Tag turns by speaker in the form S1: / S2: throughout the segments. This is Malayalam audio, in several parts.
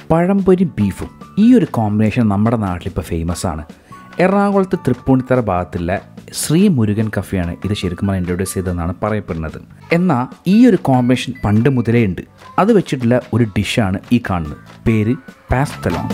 S1: പഴംപൊരി ബീഫും ഈ ഒരു കോമ്പിനേഷൻ നമ്മുടെ നാട്ടിലിപ്പോൾ ഫേമസ് ആണ് എറണാകുളത്ത് തൃപ്പൂണിത്തറ ഭാഗത്തുള്ള ശ്രീ മുരുകൻ കഫയാണ് ഇത് ശരിക്കും പറഞ്ഞാൽ ഇൻട്രൊഡ്യൂസ് ചെയ്തതെന്നാണ് പറയപ്പെടുന്നത് എന്നാൽ ഈ ഒരു കോമ്പിനേഷൻ പണ്ട് മുതലേ ഉണ്ട് അത് വെച്ചിട്ടുള്ള ഒരു ഡിഷാണ് ഈ കാണുന്നത് പേര് പാസ്തലോൺ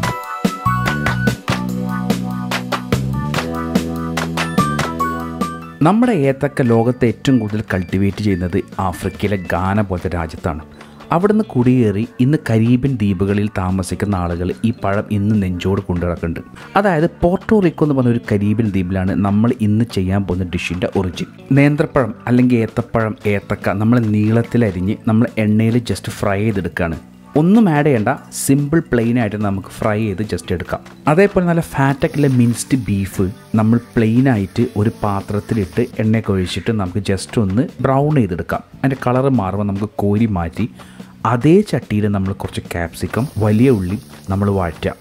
S1: നമ്മുടെ ഏത്തക്ക ലോകത്തെ ഏറ്റവും കൂടുതൽ കൾട്ടിവേറ്റ് ചെയ്യുന്നത് ആഫ്രിക്കയിലെ ഗാന പോലത്തെ രാജ്യത്താണ് അവിടുന്ന് കുടിയേറി ഇന്ന് കരീബിയൻ ദ്വീപുകളിൽ താമസിക്കുന്ന ആളുകൾ ഈ പഴം ഇന്ന് നെഞ്ചോട് കൊണ്ടു നടക്കുന്നുണ്ട് അതായത് പോർട്ടോറിക്കോ എന്ന് പറഞ്ഞ ഒരു കരീബിയൻ ദ്വീപിലാണ് നമ്മൾ ഇന്ന് ചെയ്യാൻ പോകുന്ന ഡിഷിൻ്റെ ഒറിജിൻ നേന്ത്രപ്പഴം അല്ലെങ്കിൽ ഏത്തപ്പഴം ഏത്തക്ക നമ്മൾ നീളത്തിലരിഞ്ഞ് നമ്മൾ എണ്ണയിൽ ജസ്റ്റ് ഫ്രൈ ചെയ്തെടുക്കുകയാണ് ഒന്നും ആഡ് ചെയ്യേണ്ട സിമ്പിൾ പ്ലെയിൻ ആയിട്ട് നമുക്ക് ഫ്രൈ ചെയ്ത് ജസ്റ്റ് എടുക്കാം അതേപോലെ നല്ല ഫാറ്റൊക്കെയുള്ള മിൻസ്ഡ് ബീഫ് നമ്മൾ പ്ലെയിൻ ആയിട്ട് ഒരു പാത്രത്തിലിട്ട് എണ്ണയൊക്കെ ഒഴിച്ചിട്ട് നമുക്ക് ജസ്റ്റ് ഒന്ന് ബ്രൗൺ ചെയ്തെടുക്കാം അതിൻ്റെ കളറ് മാറുമ്പോൾ നമുക്ക് കോരി മാറ്റി അതേ ചട്ടിയിൽ നമ്മൾ കുറച്ച് ക്യാപ്സിക്കം വലിയ ഉള്ളി നമ്മൾ വഴറ്റാം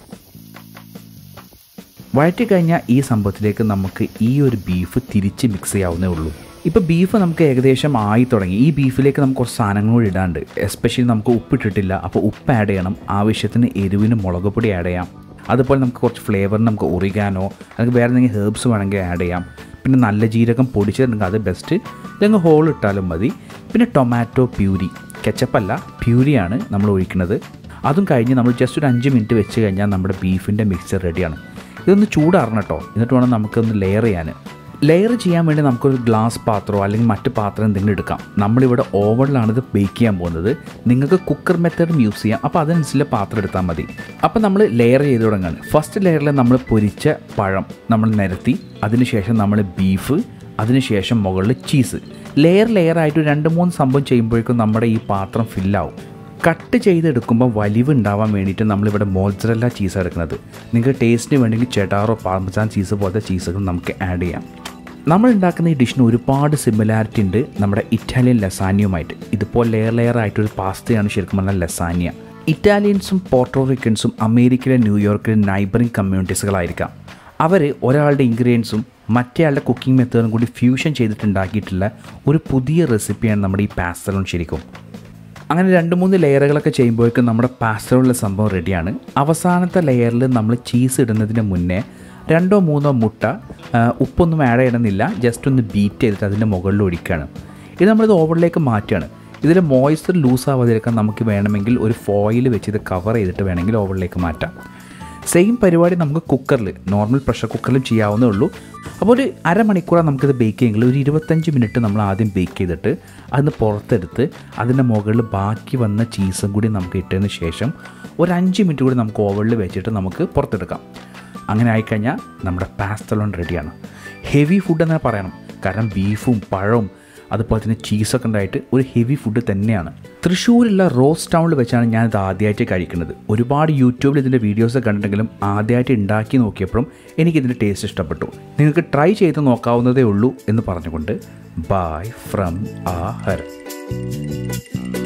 S1: വഴറ്റി കഴിഞ്ഞാൽ ഈ സംഭവത്തിലേക്ക് നമുക്ക് ഈ ഒരു ബീഫ് തിരിച്ച് മിക്സ് ചെയ്യാവുന്നേ ഉള്ളൂ ഇപ്പോൾ ബീഫ് നമുക്ക് ഏകദേശം ആയി തുടങ്ങി ഈ ബീഫിലേക്ക് നമുക്ക് കുറച്ച് സാധനങ്ങൾ കൂടി ഇടാണ്ട് എസ്പെഷ്യലി നമുക്ക് ഉപ്പിട്ടിട്ടില്ല അപ്പോൾ ഉപ്പ് ആഡ് ചെയ്യണം ആവശ്യത്തിന് എരിവിന് മുളക് പൊടി ആഡ് ചെയ്യാം അതുപോലെ നമുക്ക് കുറച്ച് ഫ്ലേവറിന് നമുക്ക് ഒറിഗാനോ അല്ലെങ്കിൽ വേറെ എന്തെങ്കിലും ഹെർബ്സ് വേണമെങ്കിൽ ആഡ് ചെയ്യാം പിന്നെ നല്ല ജീരകം പൊടിച്ചിട്ടുണ്ടെങ്കിൽ അത് ബെസ്റ്റ് ഇല്ലെങ്കിൽ ഹോൾ ഇട്ടാലും മതി പിന്നെ ടൊമാറ്റോ പ്യൂരി കെച്ചപ്പല്ല പ്യൂരിയാണ് നമ്മൾ ഒഴിക്കുന്നത് അതും കഴിഞ്ഞ് നമ്മൾ ജസ്റ്റ് ഒരു അഞ്ച് മിനിറ്റ് വെച്ച് കഴിഞ്ഞാൽ നമ്മുടെ ബീഫിൻ്റെ മിക്സർ റെഡിയാണ് ഇതൊന്ന് ചൂടാറണം കേട്ടോ എന്നിട്ട് വേണം നമുക്കൊന്ന് ലെയർ ചെയ്യാൻ ലെയർ ചെയ്യാൻ വേണ്ടി നമുക്കൊരു ഗ്ലാസ് പാത്രമോ അല്ലെങ്കിൽ മറ്റ് പാത്രം എന്തെങ്കിലും എടുക്കാം നമ്മളിവിടെ ഓവണിലാണ് ഇത് ബേക്ക് ചെയ്യാൻ പോകുന്നത് നിങ്ങൾക്ക് കുക്കർ മെത്തേഡും യൂസ് ചെയ്യാം അപ്പോൾ അതനുസരിച്ച് പാത്രം എടുത്താൽ മതി അപ്പോൾ നമ്മൾ ലെയർ ചെയ്ത് തുടങ്ങുകയാണ് ഫസ്റ്റ് ലെയറിൽ നമ്മൾ പൊരിച്ച പഴം നമ്മൾ നിരത്തി അതിനുശേഷം നമ്മൾ ബീഫ് അതിനുശേഷം മുകളിൽ ചീസ് ലെയർ ലെയർ ആയിട്ട് രണ്ട് മൂന്ന് സംഭവം ചെയ്യുമ്പോഴേക്കും നമ്മുടെ ഈ പാത്രം ഫില്ലാവും കട്ട് ചെയ്തെടുക്കുമ്പോൾ വലിവ് ഉണ്ടാവാൻ വേണ്ടിയിട്ട് നമ്മളിവിടെ മോൾസറല്ല ചീസ് എടുക്കുന്നത് നിങ്ങൾക്ക് ടേസ്റ്റിന് വേണമെങ്കിൽ ചെടാറോ പാർമസാൻ ചീസ് പോലത്തെ ചീസുകൾ നമുക്ക് ആഡ് ചെയ്യാം നമ്മൾ ഉണ്ടാക്കുന്ന ഈ ഡിഷിന് ഒരുപാട് സിമിലാരിറ്റി ഉണ്ട് നമ്മുടെ ഇറ്റാലിയൻ ലസാനിയുമായിട്ട് ഇതിപ്പോൾ ലെയർ ലെയർ ആയിട്ടൊരു പാസ്തയാണ് ശരിക്കും പറഞ്ഞാൽ ലസാനിയ ഇറ്റാലിയൻസും പോർട്ടോറിക്കൻസും അമേരിക്കയിലെ ന്യൂയോർക്കിലെ നൈബറിംഗ് കമ്മ്യൂണിറ്റീസുകളായിരിക്കാം അവർ ഒരാളുടെ ഇൻഗ്രീഡിയൻസും മറ്റേയാളുടെ കുക്കിംഗ് മെത്തേഡും കൂടി ഫ്യൂഷൻ ചെയ്തിട്ടുണ്ടാക്കിയിട്ടുള്ള ഒരു പുതിയ റെസിപ്പിയാണ് നമ്മുടെ ഈ പാസ്തലോൺ ശരിക്കും അങ്ങനെ രണ്ട് മൂന്ന് ലെയറുകളൊക്കെ ചെയ്യുമ്പോഴേക്കും നമ്മുടെ പാസ്റ്ററുള്ള സംഭവം റെഡിയാണ് അവസാനത്തെ ലെയറിൽ നമ്മൾ ചീസ് ഇടുന്നതിന് മുന്നേ രണ്ടോ മൂന്നോ മുട്ട ആ, ഉപ്പൊന്നും ആഡ് ചെയ്യണമെന്നില്ല ജസ്റ്റ് ഒന്ന് ബീറ്റ് ചെയ്തിട്ട് അതിൻ്റെ മുകളിൽ ഒഴിക്കുകയാണ് ഇത് നമ്മളിത് ഓവറിലേക്ക് മാറ്റുകയാണ് ഇതിൽ മോയ്സ്ചർ ലൂസ് ആവാതിരിക്കാൻ നമുക്ക് വേണമെങ്കിൽ ഒരു ഫോയിൽ വെച്ച് ഇത് കവർ ചെയ്തിട്ട് വേണമെങ്കിൽ ഓവറിലേക്ക് മാറ്റാം സെയിം പരിപാടി നമുക്ക് കുക്കറിൽ നോർമൽ പ്രഷർ കുക്കറിലും ചെയ്യാവുന്നേ ഉള്ളൂ അപ്പോൾ ഒരു അരമണിക്കൂറാണ് നമുക്കിത് ബേക്ക് ചെയ്യുമെങ്കിൽ ഒരു ഇരുപത്തഞ്ച് മിനിറ്റ് നമ്മൾ ആദ്യം ബേക്ക് ചെയ്തിട്ട് അതിന് പുറത്തെടുത്ത് അതിൻ്റെ മുകളിൽ ബാക്കി വന്ന ചീസും കൂടി നമുക്ക് ഇട്ടതിന് ശേഷം ഒരു അഞ്ച് മിനിറ്റ് കൂടി നമുക്ക് ഓവനിൽ വെച്ചിട്ട് നമുക്ക് പുറത്തെടുക്കാം അങ്ങനെ ആയിക്കഴിഞ്ഞാൽ നമ്മുടെ പാസ്തലോൺ റെഡിയാണ് ഹെവി ഫുഡ് എന്നേ പറയണം കാരണം ബീഫും പഴവും അതുപോലെ തന്നെ ചീസൊക്കെ ഉണ്ടായിട്ട് ഒരു ഹെവി ഫുഡ് തന്നെയാണ് തൃശ്ശൂരുള്ള റോസ് ടൗണിൽ വെച്ചാണ് ഞാനിത് ആദ്യമായിട്ട് കഴിക്കുന്നത് ഒരുപാട് യൂട്യൂബിൽ ഇതിൻ്റെ വീഡിയോസ് കണ്ടിട്ടുണ്ടെങ്കിലും ആദ്യമായിട്ട് ഉണ്ടാക്കി നോക്കിയപ്പോഴും എനിക്കിതിൻ്റെ ടേസ്റ്റ് ഇഷ്ടപ്പെട്ടു നിങ്ങൾക്ക് ട്രൈ ചെയ്ത് നോക്കാവുന്നതേ ഉള്ളൂ എന്ന് പറഞ്ഞുകൊണ്ട് ബായ് ഫ്രം ആ ഹർ